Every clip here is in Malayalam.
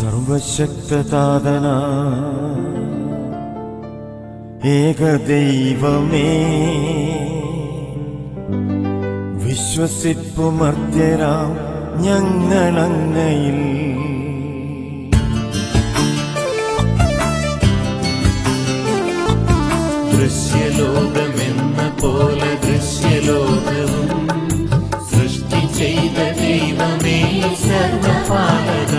സർവശക്തതാതന ഏകദൈവമേ വിശ്വസിപ്പുമർദ്യരാം ഞങ്ങളങ്ങയിൽ ദൃശ്യലോകമെന്ന പോലെ ദൃശ്യലോകവും സൃഷ്ടി ചെയ്ത ദൈവമേ സർവപാലക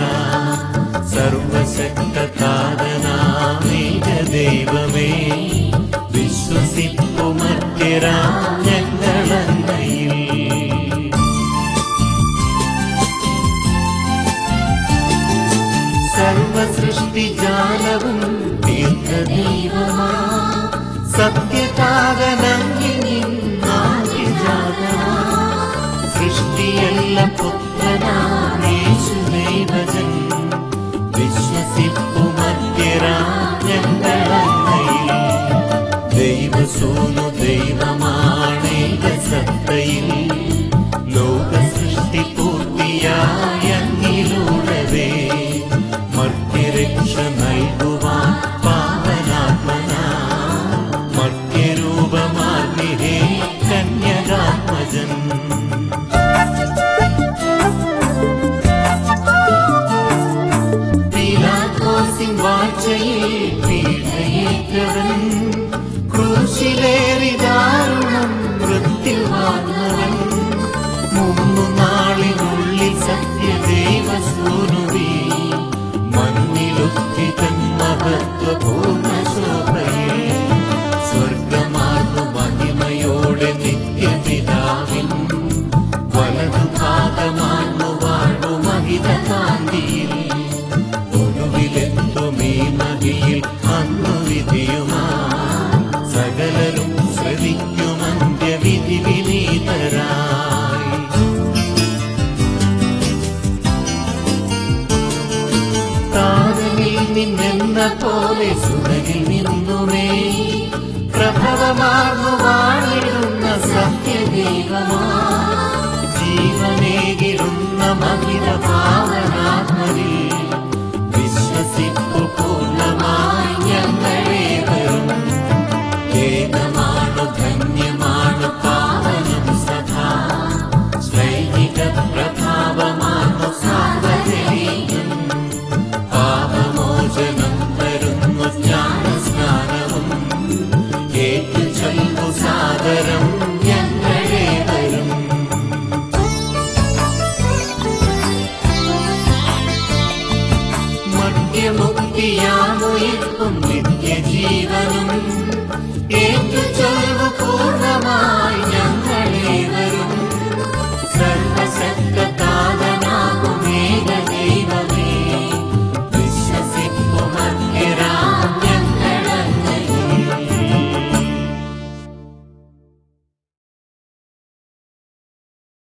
സർവശക്തതാതനാമേക ദൈവമേ വിശ്വസിപ്പുമത്യരാ ഞങ്ങളങ്ങയിൽ സർവസൃഷ്ടിജാലവും ദീർഘദൈവമാ സത്യകാതനങ്ങിനിന്നാദ്യജാതമാ സൃഷ്ടിയെല്ലാം പുത്രനാമേശുദൈവജൻ വിശ്വസിപ്പുമത്യരാ ഞങ്ങളങ്ങയിൽ ദൈവസൂനു ദൈവമാണേക സത്തയിൽ ലോക സൃഷ്ടി പൂർത്തിയായ അങ്ങിലൂടവേ മർത്യരക്ഷ നൽകുവാൻ പാവനാത്മന മർത്യരൂപമാർമിഹേ കന്യകാത്മജൻ പീലാത്തോസിൻ വാഴ്ചയിൽ പീഡയേറ്റവൻ ക്രൂശിലേറി ദാരുണം വൃത്തിൽ വാങ്ങവൻ മൂന്നു നാളിനുള്ളിൽ സത്യദേവസൂനുവി മണ്ണിലുത്തിതൻ മഹത്വപൂർണ്ണ ശോഭയെ സ്വർഗമാർന്നു മഹിമയോടെ നിത്യപിതാവിൻ വലതു ഭാഗമാർന്നു വാഴ്ന്നു മഹിത കാന്തിയിൽ ഒടുവിലെത്തുമീ മഹിയിൽ അന്നു വിധിയുമാ സകലരും ശ്രവിക്കും അന്ത്യവിധി വിനീതരായി താരനിൽ നിന്നെന്ന പോലെ സുരകിൽ നിന്നുമേ പ്രഭവമാർന്നു വാണിടുന്ന സത്യദൈവമാ ജീവനേകിടുന്ന മഹിത ഭാവനാത്മരി വിശ്വസിപ്പു പൂർണ്ണമായി ഞങ്ങളെ വരും ഏകമാണു ധന്യമാണു പാവനം സദാ ശ്ലൈഹിക പ്രഭാവമാണു സാർവജനീയം പാപമോചനം തരുന്നു ജ്ഞാനസ്നാനവും ഏറ്റു ചൊല്ലു സാദരം ഞങ്ങളെ വരും മധ്യമുക്തിയാമുയർത്തും നിത്യജീവനും